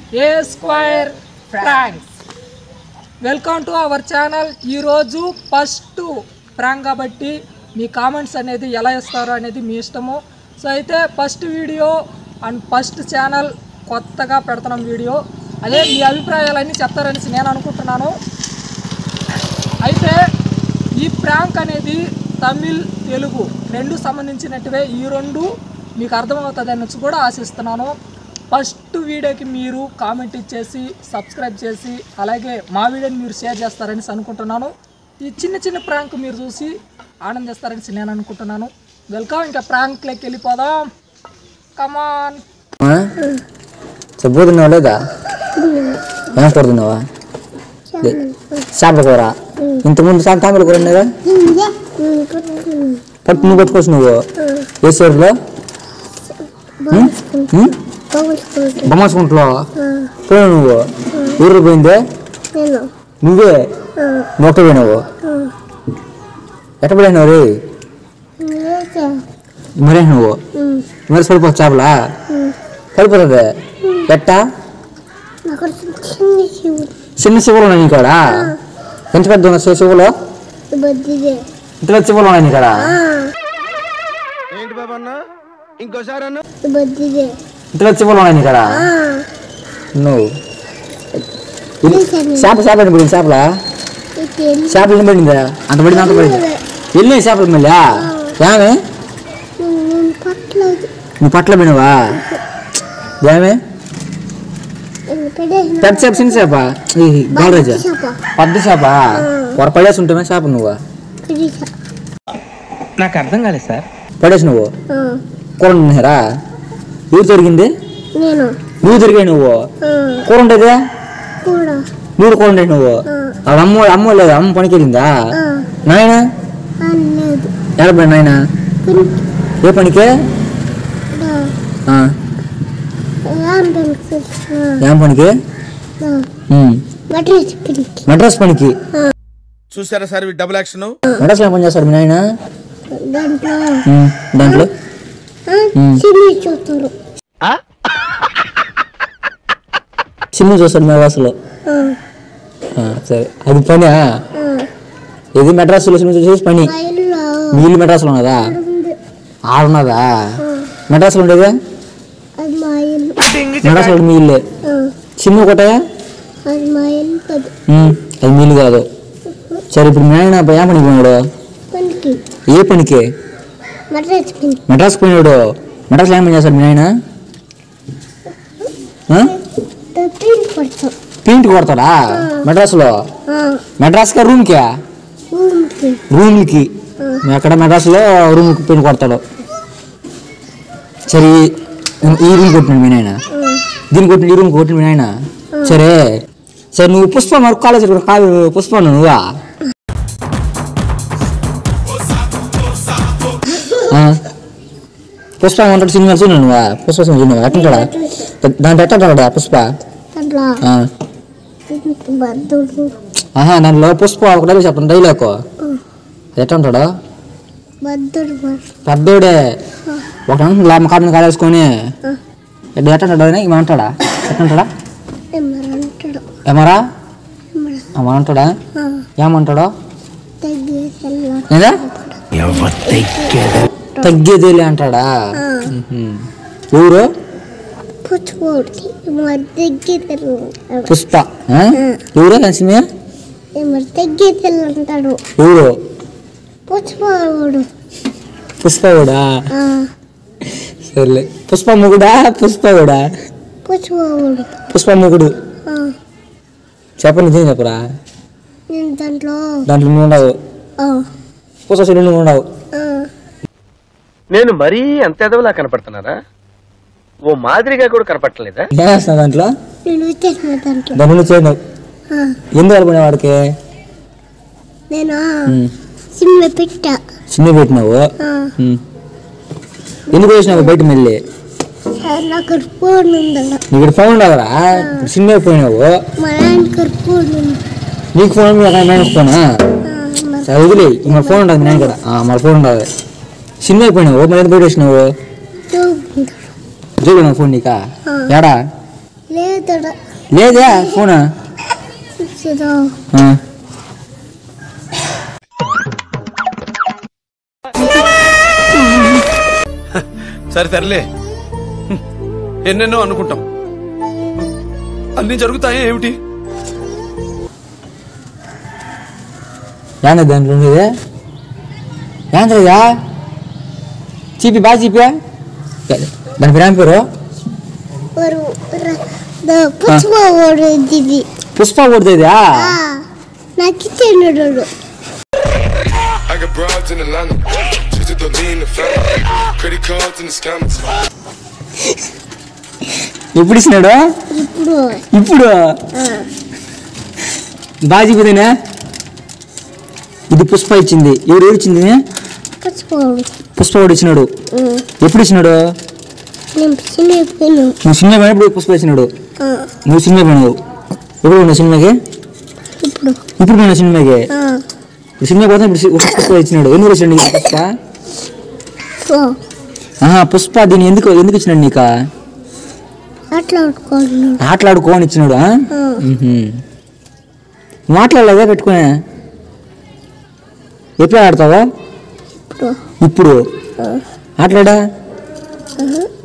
A square pranks welcome to our channel ఈరోజు first prank కాబట్టి మీ కామెంట్స్ అనేది ఎలా ఇస్తారో అనేది మీ ఇష్టము సో అయితే first video and first channel కొత్తగా పెడుతున్నాం వీడియో అదే మీ అభిప్రాయాలన్నీ చెప్తారనేసి నేను అనుకుంటున్నాను అయితే ఈ ప్రాంక్ అనేది తమిళ్ తెలుగు రెండు సంబంధించినట్టువే ఈ రెండు మీకు అర్థమవుతుంది అనేసి కూడా ఆశిస్తున్నాను ఫస్ట్ వీడియోకి మీరు కామెంట్ ఇచ్చేసి సబ్స్క్రైబ్ చేసి అలాగే మా వీడియోని మీరు షేర్ చేస్తారనేసి అనుకుంటున్నాను ఈ చిన్న చిన్న ప్రాంక్ మీరు చూసి ఆనందిస్తారనేసి నేను అనుకుంటున్నాను వెల్కమ్ ఇంకా ప్రాంక్లోకి వెళ్ళిపోదాం కమాన్ చెప్పబోతున్నావా లేదా ఏం కొడుతున్నావా చేపల కూర ఇంతకుముందు సార్ తామర కూర ఉండేదా పట్టు నువ్వు పట్టుకోవచ్చు నువ్వు ఏ సూరులో బొమ్మసుకుంట్లో పోయి నువ్వు ఊరు పోయిందే నువ్వే మొక్క పోయినావు ఎట్ట పోయినావు రే మరే నువ్వు మరి సరిపో చేపలా సరిపోతుంది ఎట్టా చిన్న శివులు ఉన్నాయి ఇక్కడ ఎంత పెద్ద ఉన్న శివులు ఇంత శివులు ఉన్నాయి ఇక్కడ ఏంటి బాబా అన్న ఇంకోసారి అన్న ఇంత శివులు ఉన్నాయి ఇక్కడ నువ్వు చేప చేప ఎన్ని పడింది చేపల చేపలు ఎన్ని పడిందా అంత పడింది అంత పడింది ఎన్ని చేపలు మళ్ళీ ఏమే నువ్వు పట్ల పోయినావా ఏమే పెద్ద చేప చిన్న చేప ఈ గోడరాజా పెద్ద చేప పొర పడేసి ఉంటామే చేప నువ్వు నాకు అర్థం కాలేదు సార్ పడేసి నువ్వు కూర ఉన్నారా ఊరు జరిగింది నేను నువ్వు జరిగాయి నువ్వు కూర ఉండేదే కూడా నువ్వు కూర ఉండేది నువ్వు అది అమ్మ అమ్మ లేదు అమ్మ పనికి వెళ్ళిందా నాయన అనలేదు ఎక్కడ పోయి నాయన ఏ పనికి ఆ, ఏం పనికి ఉమ్. మద్రాసు పిలికి మద్రాస్ పనికి చూసారా సార్ ఈ డబుల్ యాక్షన్ మద్రాస్ ఏం పని చేస్తాడు మీ నాయన దాంట్లో ఉమ్, దాంట్లో సినిమా చూస్తారు సినిమా చూస్తాడు మద్రాసులో ఆ, సరే అది పని ఇది మెడ్రాస్లో సినిమా చూసేసి పని మా ఇల్లు మీ ఇల్లు మెడ్రాస్లో ఉన్నదా ఉంది ఆడున్నదా మెడ్రాస్లో ఉండేదా అది మా ఇల్లు మెడ్రాస్లో మీ ఇల్లే ఆ, సినిమా ఒకటే అది మా ఇల్లు కాదు ఉమ్, అది మీ ఇల్లు కాదు సరే ఇప్పుడు మీ ఆయన ఏ పనికి పోయినాడు పనికి ఏ పనికి మద్రాసు పిలికి మెడ్రాస్ పోయినాడు మెడ్రాస్లో ఏం పని చేస్తాడు మీ ఆయన ఆ? పిన్ పడతాం పెయింట్ కొడతాడా మెడ్రాస్లో మెడ్రాస్కా రూమ్కా ఊరికి రూమ్కి అక్కడ మెడ్రాస్లో రూమ్కి పెయింట్ కొడతాడు సరే ఈ- ఈ రూమ్ కొట్టినాడు మీ నాయన దీన్ని కొట్టిన ఈ రూమ్ కొట్టిన మీ నాయన సరే సరే నువ్వు పుష్ప మరి కాలేజ్ కాదు పుష్ప నువ్వా ఆ. పుష్ప ఉంటాడు సినిమా చూడు నువ్వా పుష్ప సినిమా చూడవా ఎట్టుంటాడా దాంట్లో ఎట్టుంటాడా పుష్ప దాంట్లో ఆ. బద్దుడు ఆహా దాంట్లో పుష్ప ఒక డైలాగ్ చెప్పండి డైలాగ్ ఎట్లా ఉంటాడు బద్దుడు పెద్దోడే ఒక లాభ కాటన్ కాలేసుకొని ఎట్లా ఎట్లా ఉంటాడు అని ఏమంటాడా ఎట్లా ఉంటాడా ఏమరంటాడు ఏమరా ఏమంటాడా ఏమంటాడో తగ్గేసల్లా లేదా తగ్గేదేలే అంటాడా మ్మ్. ఎవరు పుచ్చుకోటి మరి తగ్గేతలు పుష్ప ఆ? ఎవరు కన్సిమియా మరి తగ్గేతలు అంటాడు ఎవరు పుచ్చుకోడు పుష్ప కూడా సర్లే పుష్ప మొగుడా పుష్ప కూడా పుచ్చుకోడు పుష్ప మొగుడు చెప్పండి నిజం చెప్పరా నేను దాంట్లో దాంట్లో నువ్వు ఉండవు ఆ, పుష్ప చెల్లి నువ్వు ఉండవు ఆ, నేను మరీ అంత ఎదవలా కనపడుతున్నారా ఓ మాదిరిగా కూడా కనపడలేదా ఏం చేస్తున్నావు దాంట్లో నేను వచ్చేసిన దాంట్లో దాని చేయను ఆ, ఎందుకు వెళ్ళిపోయినా వాడికి నేను ఉమ్. సిమ్లో పెట్టా చిన్న పెట్టినావు ఆ, ఉమ్. ఎందుకు వేసినావు బయట మళ్ళీ నాకు ఫోన్ ఉందన్న నీకు ఫోన్ ఉండదురా ఇప్పుడు సినిమా పోయినావు మా నాన్నకి ఫోన్ ఉంది నీకు ఫోన్ మీ నాయనకి ఫోనా ఆ, మరి సరే వదిలే మన ఫోన్ ఉండదు నేను కదా మన ఫోన్ ఉండదు సినిమా అయిపోయినావు మరి ఎంత బయట వేసినావు చూపుకుంటాడు చూడు ఫోన్ నీకా ఆ. ఏడా లేదడా లేదే ఫోన్ చూసిరా సరే తరలే హ్మ్. ఎన్నెన్నో అనుకుంటాం అన్ని జరుగుతాయా ఏమిటి ఏంద దాంట్లో ఉండేది ఏంద్రయ్యా చీపి బాగా చీపా దాని పేరు ఏం పేరు ஒரு పుష్ప ఓడింది పుష్ప కొడుతుందా నాకు తినడు I got broads in Atlanta. Just to lean the family. Credit cards and the scammers. ఎప్పుడు ఇచ్చినాడు ఇప్పుడు ఇప్పుడు బాగా చీపితేనే ఇది పుష్ప ఇచ్చింది ఎవరు ఎవరు ఇచ్చింది పుష్పోడు పుష్ప వాడు ఇచ్చినాడు ఎప్పుడు ఇచ్చినాడు నేను చిన్నపోయాను నువ్వు సినిమా పోయినప్పుడు పుష్ప ఇచ్చినాడు నువ్వు సినిమా పోయినావు ఎప్పుడు పోయినావు సినిమాకి ఇప్పుడు ఇప్పుడు పోయినా సినిమాకి ఆ, ఇప్పుడు సినిమా పోతే ఇప్పుడు సి- పుష్ప ఇచ్చినాడు ఎందుకు ఇచ్చినాడు నీకు పుష్ప సో ఆహా పుష్ప దీన్ని ఎందుకు ఎందుకు ఇచ్చినాడు నీకు మాట్లాడుకోను ఆటలాడుకోని ఇచ్చినాడు ఆ? మ్హూ. మాట్లాడలేదా పెట్టుకునే ఎప్పుడు ఆడతావా ఇప్పుడు ఇప్పుడు ఆటలాడా ఆహా.